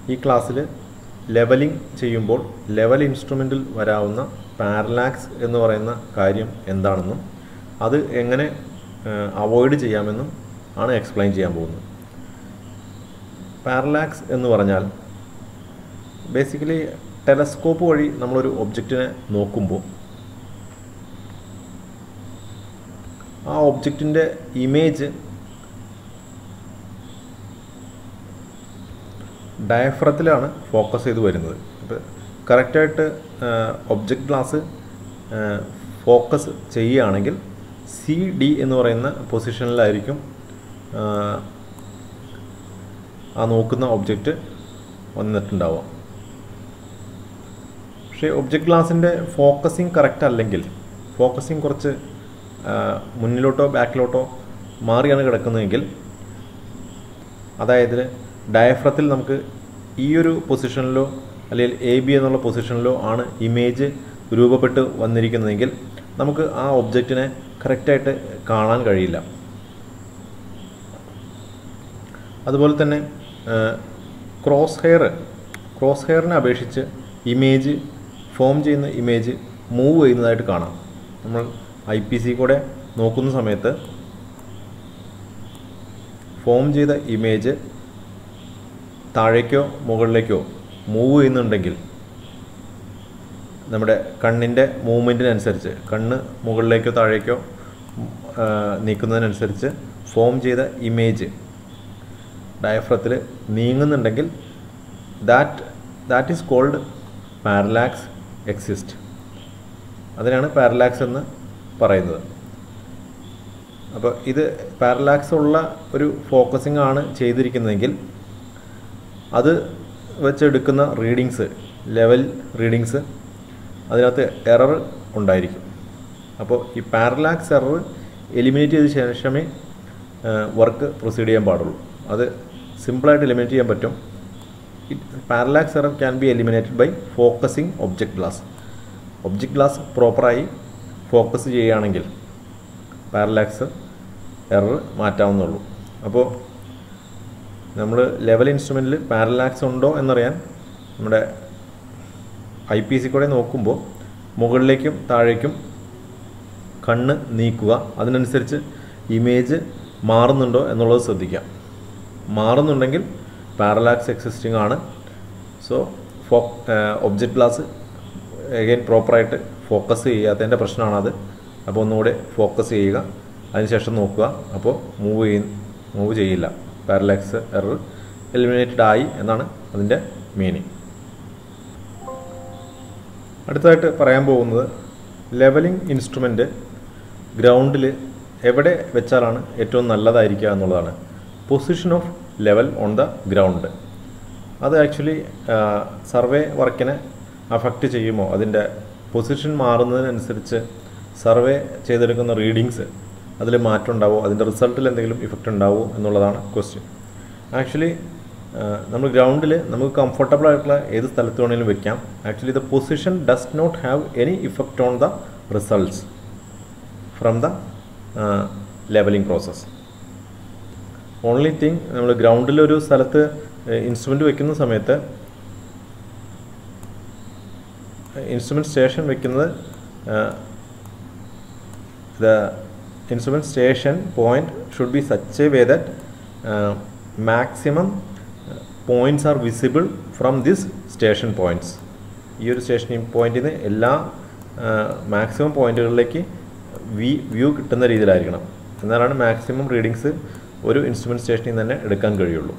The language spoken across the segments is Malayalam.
ഈ ക്ലാസ്സിൽ ലെവലിംഗ് ചെയ്യുമ്പോൾ ലെവൽ ഇൻസ്ട്രുമെൻറ്റിൽ വരാവുന്ന പാരലാക്സ് എന്ന് പറയുന്ന കാര്യം എന്താണെന്നും അത് എങ്ങനെ അവോയ്ഡ് ചെയ്യാമെന്നും ആണ് എക്സ്പ്ലെയിൻ ചെയ്യാൻ പോകുന്നത് പാരലാക്സ് എന്ന് പറഞ്ഞാൽ ബേസിക്കലി ടെലസ്കോപ്പ് വഴി നമ്മളൊരു ഒബ്ജക്റ്റിനെ നോക്കുമ്പോൾ ആ ഒബ്ജക്റ്റിൻ്റെ ഇമേജ് ഡയഫ്രത്തിലാണ് ഫോക്കസ് ചെയ്ത് വരുന്നത് ഇപ്പോൾ കറക്റ്റായിട്ട് ഒബ്ജക്റ്റ് ഗ്ലാസ് ഫോക്കസ് ചെയ്യുകയാണെങ്കിൽ സി ഡി എന്ന് പറയുന്ന പൊസിഷനിലായിരിക്കും ആ നോക്കുന്ന ഒബ്ജക്റ്റ് വന്നിട്ടുണ്ടാവുക പക്ഷേ ഒബ്ജക്റ്റ് ഗ്ലാസിൻ്റെ ഫോക്കസിങ് കറക്റ്റ് അല്ലെങ്കിൽ ഫോക്കസിങ് കുറച്ച് മുന്നിലോട്ടോ ബാക്കിലോട്ടോ മാറിയാണ് കിടക്കുന്നതെങ്കിൽ അതായത് ഡയഫ്രത്തിൽ നമുക്ക് ഈ ഒരു പൊസിഷനിലോ അല്ലെങ്കിൽ എ ബി എന്നുള്ള പൊസിഷനിലോ ആണ് ഇമേജ് രൂപപ്പെട്ട് വന്നിരിക്കുന്നതെങ്കിൽ നമുക്ക് ആ ഒബ്ജക്റ്റിനെ കറക്റ്റായിട്ട് കാണാൻ കഴിയില്ല അതുപോലെ തന്നെ ക്രോസ് ഹെയർ ക്രോസ് ഹെയറിനെ അപേക്ഷിച്ച് ഇമേജ് ഫോം ചെയ്യുന്ന ഇമേജ് മൂവ് ചെയ്യുന്നതായിട്ട് കാണാം നമ്മൾ ഐ പി സി കൂടെ നോക്കുന്ന സമയത്ത് ഫോം ചെയ്ത ഇമേജ് താഴേക്കോ മുകളിലേക്കോ മൂവ് ചെയ്യുന്നുണ്ടെങ്കിൽ നമ്മുടെ കണ്ണിൻ്റെ മൂവ്മെൻറ്റിനനുസരിച്ച് കണ്ണ് മുകളിലേക്കോ താഴേക്കോ നീക്കുന്നതിനനുസരിച്ച് ഫോം ചെയ്ത ഇമേജ് ഡയഫ്രത്തിൽ നീങ്ങുന്നുണ്ടെങ്കിൽ that that is called parallax exist അതിനാണ് പാരലാക്സ് എന്ന് പറയുന്നത് അപ്പോൾ ഇത് പാരലാക്സ് ഉള്ള ഒരു ഫോക്കസിംഗ് ആണ് ചെയ്തിരിക്കുന്നതെങ്കിൽ അത് വെച്ചെടുക്കുന്ന റീഡിങ്സ് ലെവൽ റീഡിങ്സ് അതിനകത്ത് എറർ ഉണ്ടായിരിക്കും അപ്പോൾ ഈ പാരലാക്സ് എറർ എലിമിനേറ്റ് ചെയ്ത ശേഷമേ വർക്ക് പ്രൊസീഡ് ചെയ്യാൻ പാടുള്ളൂ അത് സിമ്പിളായിട്ട് എലിമിനേറ്റ് ചെയ്യാൻ പറ്റും parallax error can be eliminated by focusing object glass object glass പ്രോപ്പറായി ഫോക്കസ് ചെയ്യുകയാണെങ്കിൽ പാരലാക്സ് എറർ മാറ്റാവുന്നുള്ളൂ അപ്പോൾ നമ്മൾ ലെവൽ ഇൻസ്ട്രുമെൻറ്റിൽ പാരലാക്സ് ഉണ്ടോ എന്നറിയാൻ നമ്മുടെ ഐ പി സി കൂടെ നോക്കുമ്പോൾ മുകളിലേക്കും താഴേക്കും കണ്ണ് നീക്കുക അതിനനുസരിച്ച് ഇമേജ് മാറുന്നുണ്ടോ എന്നുള്ളത് ശ്രദ്ധിക്കാം മാറുന്നുണ്ടെങ്കിൽ പാരലാക്സ് എക്സിസ്റ്റിംഗ് ആണ് so for object glass again പ്രോപ്പറായിട്ട് ഫോക്കസ് ചെയ്യാത്തതിൻ്റെ പ്രശ്നമാണത് അപ്പോൾ ഒന്നുകൂടെ ഫോക്കസ് ചെയ്യുക അതിനുശേഷം നോക്കുക അപ്പോൾ മൂവ് ചെയ്യ മൂവ് ചെയ്യില്ല പാരലാക്സ് എറർ എലിമിനേറ്റഡ് ആയി എന്നാണ് അതിൻ്റെ മീനിങ് അടുത്തതായിട്ട് പറയാൻ പോകുന്നത് ലെവലിംഗ് ഇൻസ്ട്രുമെൻ്റ് ഗ്രൗണ്ടിൽ എവിടെ വെച്ചാലാണ് ഏറ്റവും നല്ലതായിരിക്കുക എന്നുള്ളതാണ് position of level on the ground അത് ആക്ച്വലി സർവേ വർക്കിനെ അഫക്റ്റ് ചെയ്യുമോ അതിൻ്റെ പൊസിഷൻ മാറുന്നതിനനുസരിച്ച് സർവേ ചെയ്തെടുക്കുന്ന റീഡിങ്സ് അതിൽ മാറ്റം ഉണ്ടാവുമോ അതിൻ്റെ റിസൾട്ടിൽ എന്തെങ്കിലും ഇഫക്റ്റ് ഉണ്ടാവുമോ എന്നുള്ളതാണ് ക്വസ്റ്റ്യൻ ആക്ച്വലി നമ്മൾ ഗ്രൗണ്ടിൽ നമുക്ക് കംഫർട്ടബിൾ ആയിട്ടുള്ള ഏത് സ്ഥലത്ത് വേണമെങ്കിലും വെക്കാം actually the position does not have any effect on the results from the levelling process only thing നമ്മൾ ഗ്രൗണ്ടിൽ ഒരു സ്ഥലത്ത് ഇൻസ്ട്രുമെൻ്റ് വെക്കുന്ന സമയത്ത് ഇൻസ്ട്രുമെൻറ്റ് സ്റ്റേഷൻ വെക്കുന്നത് the instrument station point should be such a way that maximum points are visible from this station points ഈ ഒരു സ്റ്റേഷൻ പോയിന്റിൽ നിന്ന് എല്ലാ മാക്സിമം പോയിന്റുകളിലേക്ക് വി വ്യൂ കിട്ടുന്ന രീതിയിലായിരിക്കണം എന്നാലാണ് മാക്സിമം റീഡിങ്സ് ഒരു ഇൻസ്ട്രുമെൻറ്റ് സ്റ്റേഷനിൽ നിന്ന് തന്നെ എടുക്കാൻ കഴിയുള്ളൂ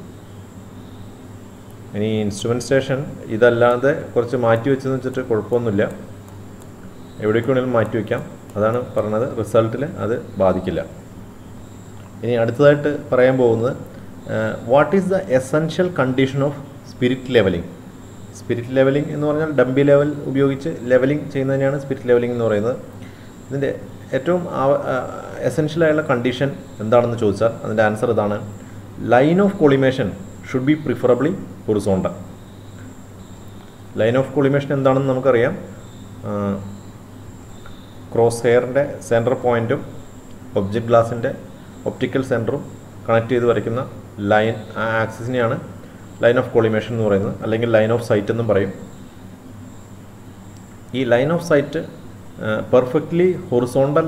ഇനി ഇൻസ്ട്രുമെൻറ്റ് സ്റ്റേഷൻ ഇതല്ലാതെ കുറച്ച് മാറ്റി വെച്ചെന്ന് വെച്ചിട്ട് കുഴപ്പമൊന്നുമില്ല എവിടേക്ക് വേണമെങ്കിലും മാറ്റി വയ്ക്കാം അതാണ് പറഞ്ഞത് റിസൾട്ടിൽ അത് ബാധിക്കില്ല ഇനി അടുത്തതായിട്ട് പറയാൻ പോകുന്നത് what is the essential condition of spirit levelling spirit levelling എന്ന് പറഞ്ഞാൽ ഡംബി ലെവൽ ഉപയോഗിച്ച് ലെവലിംഗ് ചെയ്യുന്നതിനെയാണ് സ്പിരിറ്റ് ലെവലിംഗ് എന്ന് പറയുന്നത് ഇതിൻ്റെ ഏറ്റവും എസെൻഷ്യൽ ആയുള്ള കണ്ടീഷൻ എന്താണെന്ന് ചോദിച്ചാൽ അതിൻ്റെ ആൻസർ ഇതാണ് line of collimation should be preferably horizontal line of collimation എന്താണെന്ന് നമുക്കറിയാം ക്രോസ് ഹെയറിൻ്റെ സെൻറ്റർ പോയിൻറ്റും ഒബ്ജക്റ്റ് ഗ്ലാസിൻ്റെ ഒപ്റ്റിക്കൽ സെൻറ്ററും കണക്ട് ചെയ്ത് വരയ്ക്കുന്ന ലൈൻ ആ ആക്സിസിനെയാണ് ലൈൻ ഓഫ് കോളിമേഷൻ എന്ന് പറയുന്നത് അല്ലെങ്കിൽ ലൈൻ ഓഫ് സൈറ്റ് എന്നും പറയും ഈ line of sight perfectly horizontal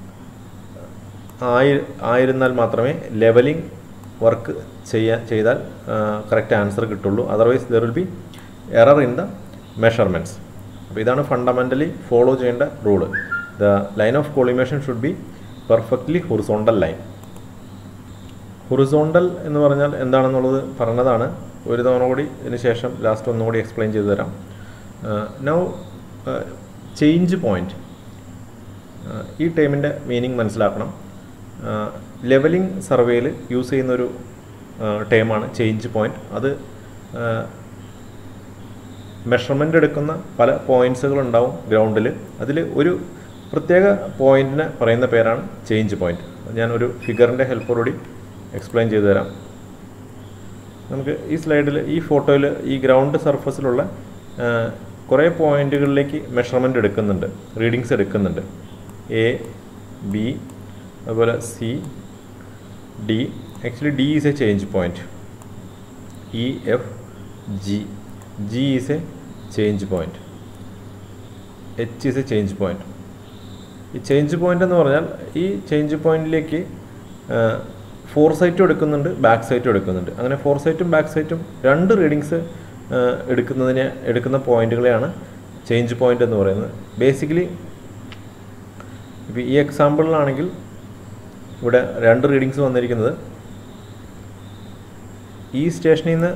ആയി ആയിരുന്നാൽ മാത്രമേ ലെവലിംഗ് വർക്ക് ചെയ്യാൻ ചെയ്താൽ കറക്റ്റ് ആൻസർ കിട്ടുള്ളൂ otherwise there will be error in the measurements അപ്പോൾ ഇതാണ് ഫണ്ടമെൻ്റലി ഫോളോ ചെയ്യേണ്ട rule the line of collimation should be perfectly horizontal line horizontal എന്ന് പറഞ്ഞാൽ എന്താണെന്നുള്ളത് പറഞ്ഞതാണ് ഒരു തവണ കൂടി ഇതിന് ശേഷം ലാസ്റ്റ് ഒന്നും കൂടി എക്സ്പ്ലെയിൻ ചെയ്തു തരാം നൗ ചേഞ്ച് പോയിൻ്റ് ഈ ടൈമിൻ്റെ മീനിങ് മനസ്സിലാക്കണം ലെവലിംഗ് സർവേയിൽ യൂസ് ചെയ്യുന്നൊരു ടേമാണ് ചേഞ്ച് പോയിൻ്റ് അത് മെഷർമെൻ്റ് എടുക്കുന്ന പല പോയിൻറ്റ്സുകളുണ്ടാവും ഗ്രൗണ്ടിൽ അതിൽ ഒരു പ്രത്യേക പോയിൻറ്റിനെ പറയുന്ന പേരാണ് ചേഞ്ച് പോയിൻ്റ് ഞാൻ ഒരു ഫിഗറിൻ്റെ ഹെൽപ്പോടുകൂടി എക്സ്പ്ലെയിൻ ചെയ്തു തരാം നമുക്ക് ഈ സ്ലൈഡിൽ ഈ ഫോട്ടോയിൽ ഈ ഗ്രൗണ്ട് സർഫസിലുള്ള കുറേ പോയിന്റുകളിലേക്ക് മെഷർമെൻ്റ് എടുക്കുന്നുണ്ട് റീഡിങ്സ് എടുക്കുന്നുണ്ട് എ ബി അതുപോലെ C D actually D is a change point E F G G is a change point H is a change point ഈ ചേഞ്ച് പോയിന്റ് എന്ന് പറഞ്ഞാൽ ഈ ചേഞ്ച് പോയിന്റിലേക്ക് ഫോർ സൈറ്റും എടുക്കുന്നുണ്ട് ബാക്ക് സൈറ്റും എടുക്കുന്നുണ്ട് അങ്ങനെ ഫോർ സൈറ്റും ബാക്ക് സൈറ്റും രണ്ട് റീഡിങ്സ് എടുക്കുന്നതിനെ എടുക്കുന്ന പോയിന്റുകളെയാണ് ചേഞ്ച് പോയിന്റ് എന്ന് പറയുന്നത് ബേസിക്കലി ഇപ്പോൾ ഈ എക്സാമ്പിളിലാണെങ്കിൽ ഇവിടെ രണ്ട് റീഡിങ്സ് വന്നിരിക്കുന്നത് ഈ സ്റ്റേഷനിൽ നിന്ന്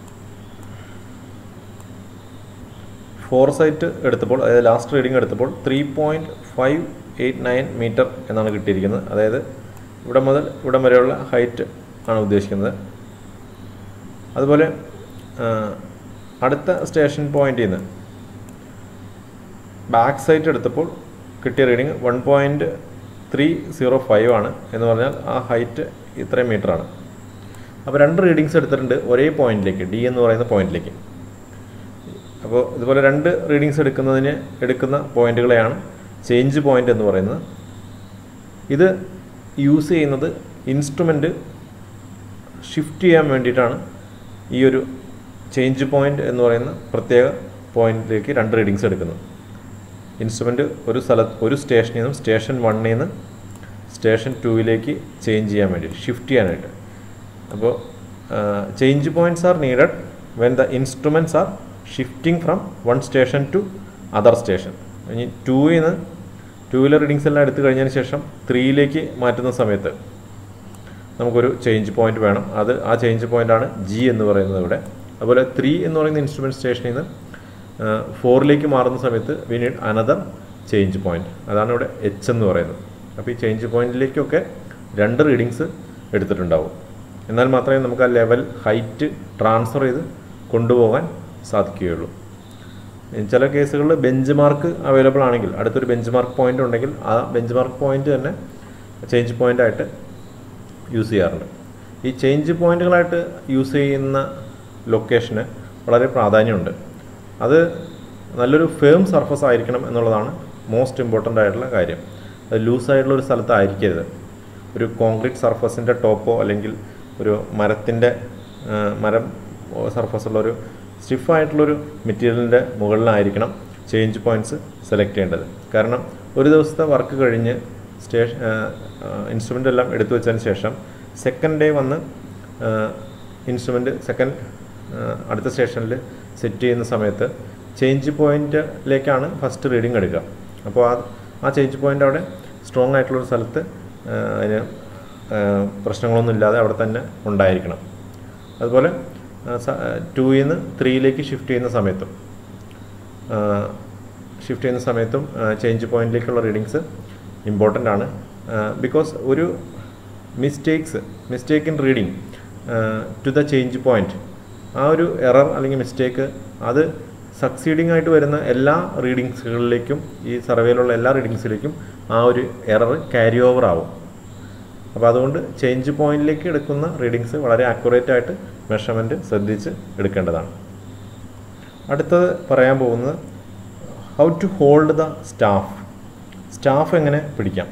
ഫോർ സൈറ്റ് എടുത്തപ്പോൾ അതായത് ലാസ്റ്റ് റീഡിംഗ് എടുത്തപ്പോൾ three point five eight nine metre എന്നാണ് കിട്ടിയിരിക്കുന്നത് അതായത് ഇവിടെ മുതൽ ഇവിടം വരെയുള്ള ഹൈറ്റ് ആണ് ഉദ്ദേശിക്കുന്നത് അതുപോലെ അടുത്ത സ്റ്റേഷൻ പോയിന്റിൽ നിന്ന് ബാക്ക് സൈറ്റ് എടുത്തപ്പോൾ കിട്ടിയ reading one point three zero five ആണ് എന്ന് പറഞ്ഞാൽ ആ ഹൈറ്റ് ഇത്രയും മീറ്ററാണ് അപ്പോൾ രണ്ട് റീഡിങ്സ് എടുത്തിട്ടുണ്ട് ഒരേ പോയിന്റിലേക്ക് ഡി എന്ന് പറയുന്ന പോയിന്റിലേക്ക് അപ്പോൾ ഇതുപോലെ രണ്ട് റീഡിങ്സ് എടുക്കുന്നതിന് എടുക്കുന്ന പോയിന്റുകളെയാണ് ചേഞ്ച് പോയിന്റ് എന്ന് പറയുന്നത് ഇത് യൂസ് ചെയ്യുന്നത് ഇൻസ്ട്രുമെൻ്റ് ഷിഫ്റ്റ് ചെയ്യാൻ വേണ്ടിയിട്ടാണ് ഈ ഒരു ചേഞ്ച് പോയിന്റ് എന്ന് പറയുന്ന പ്രത്യേക പോയിന്റിലേക്ക് രണ്ട് റീഡിങ്സ് എടുക്കുന്നത് ഇൻസ്ട്രുമെൻ്റ് ഒരു സ്ഥലത്ത് ഒരു സ്റ്റേഷനിൽ നിന്നും സ്റ്റേഷൻ വണ്ണിൽ നിന്ന് സ്റ്റേഷൻ ടൂവിലേക്ക് ചേഞ്ച് ചെയ്യാൻ വേണ്ടി ഷിഫ്റ്റ് ചെയ്യാനായിട്ട് അപ്പോൾ change points are needed when the instruments are shifting from one station to other station ഇനി ടൂയിൽ നിന്ന് ടൂ വീലർ റീഡിങ്സ് എല്ലാം എടുത്തു കഴിഞ്ഞതിന് ശേഷം ത്രീയിലേക്ക് മാറ്റുന്ന സമയത്ത് നമുക്കൊരു ചേഞ്ച് പോയിന്റ് വേണം അത് ആ ചേഞ്ച് പോയിൻ്റാണ് ജി എന്ന് പറയുന്നത് ഇവിടെ അതുപോലെ ത്രീ എന്ന് പറയുന്ന ഇൻസ്ട്രുമെൻറ്റ് സ്റ്റേഷനിൽ നിന്ന് ഫോറിലേക്ക് മാറുന്ന സമയത്ത് we need another change point അതാണ് ഇവിടെ എച്ച് എന്ന് പറയുന്നത് അപ്പോൾ ഈ ചേഞ്ച് പോയിന്റിലേക്കൊക്കെ രണ്ട് റീഡിങ്സ് എടുത്തിട്ടുണ്ടാവും എന്നാൽ മാത്രമേ നമുക്ക് ആ ലെവൽ ഹൈറ്റ് ട്രാൻസ്ഫർ ചെയ്ത് കൊണ്ടുപോകാൻ സാധിക്കുകയുള്ളൂ ചില കേസുകളിൽ ബെഞ്ച് മാർക്ക് അവൈലബിൾ ആണെങ്കിൽ അടുത്തൊരു ബെഞ്ച് മാർക്ക് പോയിന്റ് ഉണ്ടെങ്കിൽ ആ ബെഞ്ച് മാർക്ക് പോയിന്റ് തന്നെ ചേഞ്ച് പോയിന്റ് ആയിട്ട് യൂസ് ചെയ്യാറുണ്ട് ഈ ചേഞ്ച് പോയിന്റുകളായിട്ട് യൂസ് ചെയ്യുന്ന ലൊക്കേഷന് വളരെ പ്രാധാന്യമുണ്ട് അത് നല്ലൊരു ഫേം സർഫസ് ആയിരിക്കണം എന്നുള്ളതാണ് മോസ്റ്റ് ഇമ്പോർട്ടൻ്റ് ആയിട്ടുള്ള കാര്യം അത് ലൂസായിട്ടുള്ള ഒരു സ്ഥലത്തായിരിക്കരുത് ഒരു കോൺക്രീറ്റ് സർഫസിൻ്റെ ടോപ്പോ അല്ലെങ്കിൽ ഒരു മരത്തിൻ്റെ മരം സർഫസ് ഉള്ള ഒരു സ്റ്റിഫായിട്ടുള്ളൊരു മെറ്റീരിയലിൻ്റെ മുകളിലായിരിക്കണം ചേഞ്ച് പോയിൻറ്റ്സ് സെലക്ട് ചെയ്യേണ്ടത് കാരണം ഒരു ദിവസത്തെ വർക്ക് കഴിഞ്ഞ് സ്റ്റേഷൻ ഇൻസ്ട്രുമെൻ്റ് എല്ലാം എടുത്തു വെച്ചതിന് ശേഷം സെക്കൻഡ് ഡേ വന്ന് ഇൻസ്ട്രുമെൻ്റ് സെക്കൻഡ് അടുത്ത സ്റ്റേഷനിൽ സെറ്റ് ചെയ്യുന്ന സമയത്ത് ചേഞ്ച് പോയിൻറ്റിലേക്കാണ് ഫസ്റ്റ് റീഡിങ് എടുക്കുക അപ്പോൾ ആ ആ ചേഞ്ച് പോയിൻ്റ് അവിടെ സ്ട്രോങ് ആയിട്ടുള്ളൊരു സ്ഥലത്ത് അതിന് പ്രശ്നങ്ങളൊന്നും ഇല്ലാതെ അവിടെ തന്നെ ഉണ്ടായിരിക്കണം അതുപോലെ ടൂയിൽ നിന്ന് ത്രീയിലേക്ക് ഷിഫ്റ്റ് ചെയ്യുന്ന സമയത്തും ഷിഫ്റ്റ് ചെയ്യുന്ന സമയത്തും ചേഞ്ച് പോയിന്റിലേക്കുള്ള റീഡിങ്സ് ഇമ്പോർട്ടൻ്റ് ആണ് ബിക്കോസ് ഒരു mistakes mistake in reading to the change point ആ ഒരു എറർ അല്ലെങ്കിൽ മിസ്റ്റേക്ക് അത് സക്സീഡിങ് ആയിട്ട് വരുന്ന എല്ലാ റീഡിങ്സുകളിലേക്കും ഈ സർവേയിലുള്ള എല്ലാ റീഡിങ്സിലേക്കും ആ ഒരു എറർ ക്യാരി ഓവർ ആവും അപ്പോൾ അതുകൊണ്ട് ചേഞ്ച് പോയിന്റിലേക്ക് എടുക്കുന്ന റീഡിങ്സ് വളരെ ആക്യുറേറ്റ് ആയിട്ട് മെഷർമെൻറ്റ് ശ്രദ്ധിച്ച് എടുക്കേണ്ടതാണ് അടുത്തത് പറയാൻ പോകുന്നത് how to hold the staff staff എങ്ങനെ പിടിക്കാം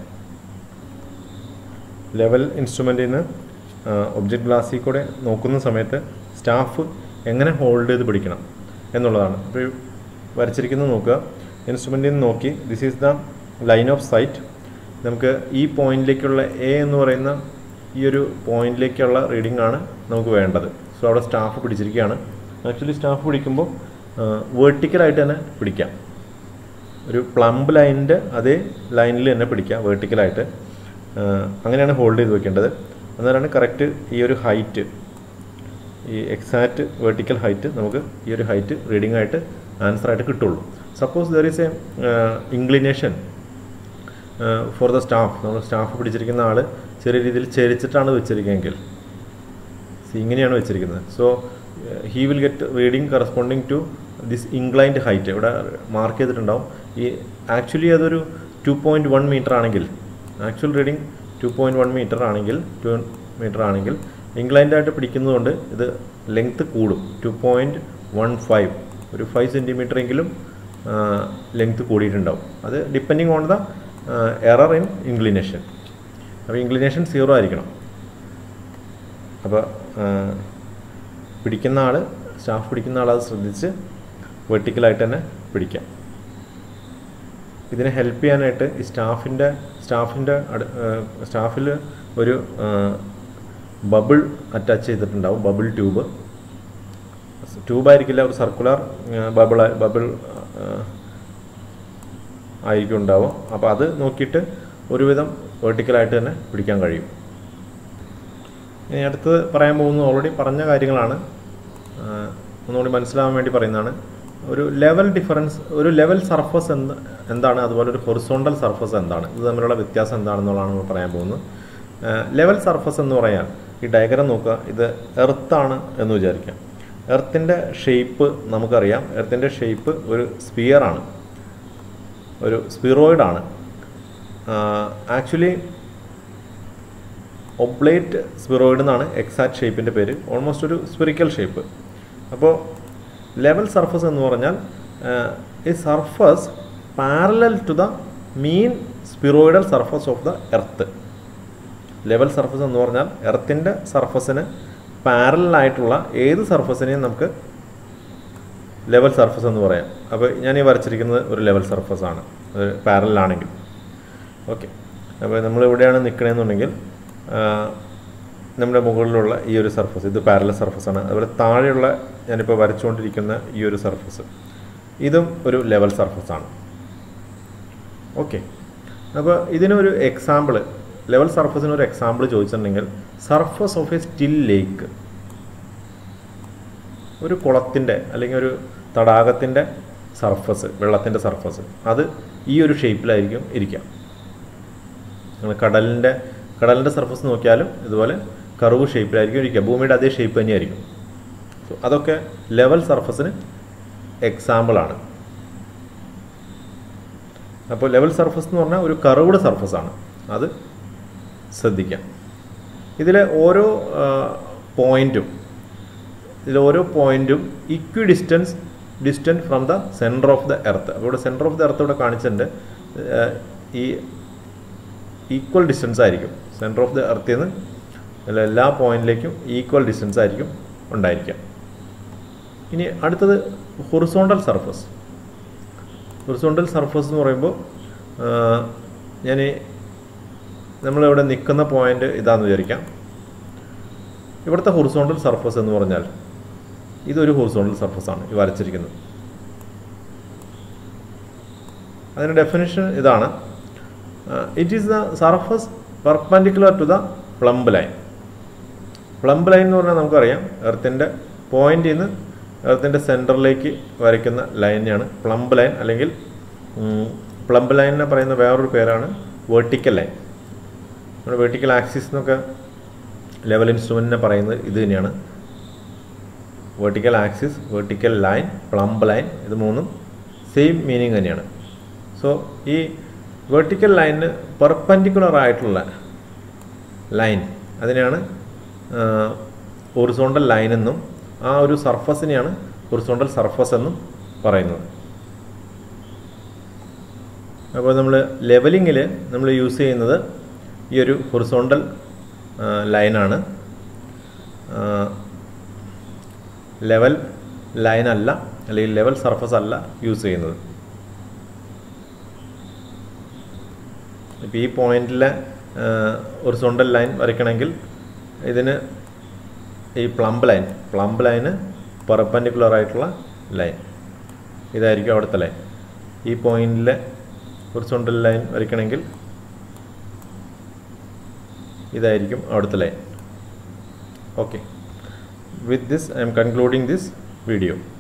ലെവൽ ഇൻസ്ട്രുമെൻറ്റിൽ നിന്ന് ഒബ്ജക്റ്റ് ഗ്ലാസ്സിൽ കൂടെ നോക്കുന്ന സമയത്ത് സ്റ്റാഫ് എങ്ങനെ ഹോൾഡ് ചെയ്ത് പിടിക്കണം എന്നുള്ളതാണ് അപ്പോൾ ഈ വരച്ചിരിക്കുന്നത് നോക്കുക ഇൻസ്ട്രുമെൻറ്റിൽ നിന്ന് നോക്കി this is the line of sight നമുക്ക് ഈ പോയിന്റിലേക്കുള്ള എ എന്ന് പറയുന്ന ഈ ഒരു പോയിന്റിലേക്കുള്ള റീഡിംഗ് ആണ് നമുക്ക് വേണ്ടത് സോ അവിടെ സ്റ്റാഫ് പിടിച്ചിരിക്കുകയാണ് ആക്ച്വലി സ്റ്റാഫ് പിടിക്കുമ്പോൾ വേർട്ടിക്കലായിട്ട് തന്നെ പിടിക്കാം ഒരു പ്ലംബ് ലൈനിൻ്റെ അതേ ലൈനിൽ തന്നെ പിടിക്കാം വേർട്ടിക്കലായിട്ട് അങ്ങനെയാണ് ഹോൾഡ് ചെയ്ത് വെക്കേണ്ടത് അന്നേരമാണ് കറക്റ്റ് ഈ ഒരു ഹൈറ്റ് ഈ എക്സാക്റ്റ് വേർട്ടിക്കൽ ഹൈറ്റ് നമുക്ക് ഈ ഒരു ഹൈറ്റ് റീഡിംഗ് ആയിട്ട് ആൻസർ ആയിട്ട് കിട്ടുള്ളൂ suppose there is a inclination for the staff നമ്മൾ സ്റ്റാഫ് പിടിച്ചിരിക്കുന്ന ആൾ ചെറിയ രീതിയിൽ ചെരിച്ചിട്ടാണ് വെച്ചിരിക്കുന്നതെങ്കിൽ സി ഇങ്ങനെയാണ് വെച്ചിരിക്കുന്നത് so he will get reading corresponding to this inclined height ഇവിടെ മാർക്ക് ചെയ്തിട്ടുണ്ടാവും ഈ ആക്ച്വലി അതൊരു ടു പോയിൻറ്റ് വൺ മീറ്റർ ആണെങ്കിൽ actual reading two point one metre ആണെങ്കിൽ ടു മീറ്റർ ആണെങ്കിൽ ഇൻക്ലൈൻഡ് ആയിട്ട് പിടിക്കുന്നതുകൊണ്ട് ഇത് ലെങ്ത്ത് കൂടും ടു പോയിൻറ്റ് വൺ ഫൈവ് ഒരു ഫൈവ് സെൻറ്റിമീറ്റർ എങ്കിലും ലെങ്ത്ത് കൂടിയിട്ടുണ്ടാവും അത് depending on the error in inclination അപ്പോൾ ഇൻക്ലിനേഷൻ സീറോ ആയിരിക്കണം അപ്പോൾ പിടിക്കുന്ന ആൾ സ്റ്റാഫ് പിടിക്കുന്ന ആൾ അത് ശ്രദ്ധിച്ച് വെർട്ടിക്കലായിട്ട് തന്നെ പിടിക്കാം ഇതിനെ ഹെൽപ്പ് ചെയ്യാനായിട്ട് ഈ സ്റ്റാഫിൻ്റെ സ്റ്റാഫിൻ്റെ അടു സ്റ്റാഫിൽ ഒരു ബബിൾ അറ്റാച്ച് ചെയ്തിട്ടുണ്ടാവും ബബിൾ ട്യൂബ് ട്യൂബായിരിക്കില്ല ഒരു സർക്കുലർ ബബിൾ ബബിൾ ആയിരിക്കും ഉണ്ടാവും അപ്പോൾ അത് നോക്കിയിട്ട് ഒരുവിധം വെർട്ടിക്കലായിട്ട് തന്നെ പിടിക്കാൻ കഴിയും ഇനി അടുത്തത് പറയാൻ പോകുന്നത് ഓൾറെഡി പറഞ്ഞ കാര്യങ്ങളാണ് ഒന്നുകൂടി മനസ്സിലാവാൻ വേണ്ടി പറയുന്നതാണ് ഒരു ലെവൽ ഡിഫറൻസ് ഒരു ലെവൽ സർഫസ് എന്ത് എന്താണ് അതുപോലെ ഒരു ഹൊറിസോണ്ടൽ സർഫസ് എന്താണ് ഇത് തമ്മിലുള്ള വ്യത്യാസം എന്താണെന്നുള്ളതാണ് നമ്മൾ പറയാൻ പോകുന്നത് ലെവൽ സർഫസ് എന്ന് പറയാൻ ഈ ഡയഗ്രാം നോക്കുക ഇത് എർത്താണ് എന്ന് വിചാരിക്കാം എർത്തിൻ്റെ ഷേപ്പ് നമുക്കറിയാം എർത്തിൻ്റെ ഷേപ്പ് ഒരു സ്പിയറാണ് ഒരു സ്പിറോയിഡാണ് ആക്ച്വലി ഒബ്ലേറ്റ് സ്പിറോയിഡ് എന്നാണ് എക്സാക്ട് ഷേപ്പിൻ്റെ പേര് ഓൾമോസ്റ്റ് ഒരു സ്പിറിക്കൽ ഷേപ്പ് അപ്പോൾ ലെവൽ സർഫസ് എന്ന് പറഞ്ഞാൽ ഈ surface parallel to the mean spheroidal surface of the earth level surface എന്ന് പറഞ്ഞാൽ എർത്തിൻ്റെ സർഫസിന് പാരലായിട്ടുള്ള ഏത് സർഫസിനെയും നമുക്ക് ലെവൽ സർഫസ് എന്ന് പറയാം അപ്പോൾ ഞാൻ ഈ വരച്ചിരിക്കുന്നത് ഒരു ലെവൽ സർഫസ് ആണ് ഒരു പാരലാണെങ്കിൽ ഓക്കെ അപ്പോൾ നമ്മൾ എവിടെയാണ് നിൽക്കണമെന്നുണ്ടെങ്കിൽ നമ്മുടെ മുകളിലുള്ള ഈ ഒരു സർഫസ് ഇത് പാരല സർഫസാണ് അതുപോലെ താഴെയുള്ള ഞാനിപ്പോൾ വരച്ചുകൊണ്ടിരിക്കുന്ന ഈ ഒരു സർഫസ് ഇതും ഒരു ലെവൽ സർഫസാണ് ഓക്കെ അപ്പോൾ ഇതിനൊരു എക്സാമ്പിൾ ലെവൽ സർഫസിന് ഒരു എക്സാമ്പിൾ ചോദിച്ചിട്ടുണ്ടെങ്കിൽ surface of a still lake ഒരു കുളത്തിൻ്റെ അല്ലെങ്കിൽ ഒരു തടാകത്തിൻ്റെ സർഫസ് വെള്ളത്തിൻ്റെ സർഫസ് അത് ഈ ഒരു ഷേപ്പിലായിരിക്കും ഇരിക്കുക നിങ്ങൾ കടലിൻ്റെ കടലിൻ്റെ സർഫസ് നോക്കിയാലും ഇതുപോലെ കർവ് ഷേപ്പിലായിരിക്കും ഇരിക്കുക ഭൂമിയുടെ അതേ ഷേപ്പ് തന്നെയായിരിക്കും സോ അതൊക്കെ ലെവൽ സർഫസിന് എക്സാമ്പിളാണ് അപ്പോൾ ലെവൽ സർഫസ് എന്ന് പറഞ്ഞാൽ ഒരു കർവ്ഡ് സർഫസാണ് അത് ശ്രദ്ധിക്കാം ഇതിലെ ഓരോ പോയിൻറ്റും ഇതിൽ ഓരോ പോയിൻറ്റും equidistance distant from the centre of the earth അപ്പോൾ ഇവിടെ സെൻറ്റർ ഓഫ് ദ എർത്ത് ഇവിടെ കാണിച്ചിട്ടുണ്ട് ഈ ഈക്വൽ ഡിസ്റ്റൻസ് ആയിരിക്കും സെൻറ്റർ ഓഫ് ദ എർത്തിൽ നിന്ന് എല്ലാ പോയിന്റിലേക്കും ഈക്വൽ ഡിസ്റ്റൻസ് ആയിരിക്കും ഉണ്ടായിരിക്കുക ഇനി അടുത്തത് ഹൊറിസോണ്ടൽ സർഫസ് ഹൊറിസോണ്ടൽ സർഫസ് എന്ന് പറയുമ്പോൾ ഞാൻ നമ്മളിവിടെ നിൽക്കുന്ന പോയിന്റ് ഇതാണെന്ന് വിചാരിക്കാം ഇവിടുത്തെ ഹൊറിസോണ്ടൽ സർഫസ് എന്ന് പറഞ്ഞാൽ ഇതൊരു ഹൊറിസോണ്ടൽ സർഫസ് ആണ് ഈ വരച്ചിരിക്കുന്നത് അതിൻ്റെ ഡെഫിനിഷൻ ഇതാണ് it is the surface perpendicular to the plumb line plumb line എന്ന് പറഞ്ഞാൽ നമുക്കറിയാം എർത്തിൻ്റെ പോയിന്റിൽ നിന്ന് എർത്തിൻ്റെ സെൻറ്ററിലേക്ക് വരയ്ക്കുന്ന ലൈനെയാണ് പ്ലംബ് ലൈൻ അല്ലെങ്കിൽ പ്ലംബ് ലൈനിനെ പറയുന്ന വേറൊരു പേരാണ് വേർട്ടിക്കൽ ലൈൻ നമ്മുടെ വേർട്ടിക്കൽ ആക്സിസ് എന്നൊക്കെ ലെവൽ ഇൻസ്ട്രുമെൻറ്റിനെ പറയുന്നത് ഇത് തന്നെയാണ് vertical axis vertical line plumb line ഇത് മൂന്നും സെയിം മീനിങ് തന്നെയാണ് സോ ഈ വെർട്ടിക്കൽ ലൈനിന് പെർപ്പൻഡിക്കുലർ ആയിട്ടുള്ള ലൈൻ അതിനെയാണ് ഒറിസോണ്ടൽ ലൈൻ എന്നും ആ ഒരു സർഫസിനെയാണ് ഒറിസോണ്ടൽ സർഫസ് എന്നും പറയുന്നത് അപ്പോൾ നമ്മൾ ലെവലിങ്ങിൽ നമ്മൾ യൂസ് ചെയ്യുന്നത് ഈ ഒരു ഹൊറിസോണ്ടൽ ലൈനാണ് ലെവൽ ലൈൻ അല്ല അല്ലെങ്കിൽ ലെവൽ സർഫസ് അല്ല യൂസ് ചെയ്യുന്നത് ഇപ്പോൾ ഈ പോയിന്റിലെ ഒറിസോണ്ടൽ ലൈൻ വരയ്ക്കണമെങ്കിൽ ഇതിന് ഈ പ്ലംബ് ലൈൻ പ്ലംബ് ലൈന് പെർപ്പൻഡിക്കുലർ ആയിട്ടുള്ള ലൈൻ ഇതായിരിക്കും അവിടുത്തെ ലൈൻ ഈ പോയിന്റിലെ ഒറിസോണ്ടൽ ലൈൻ വരയ്ക്കണമെങ്കിൽ ഇതായിരിക്കും അവിടുത്തെ line okay with this I'm concluding this video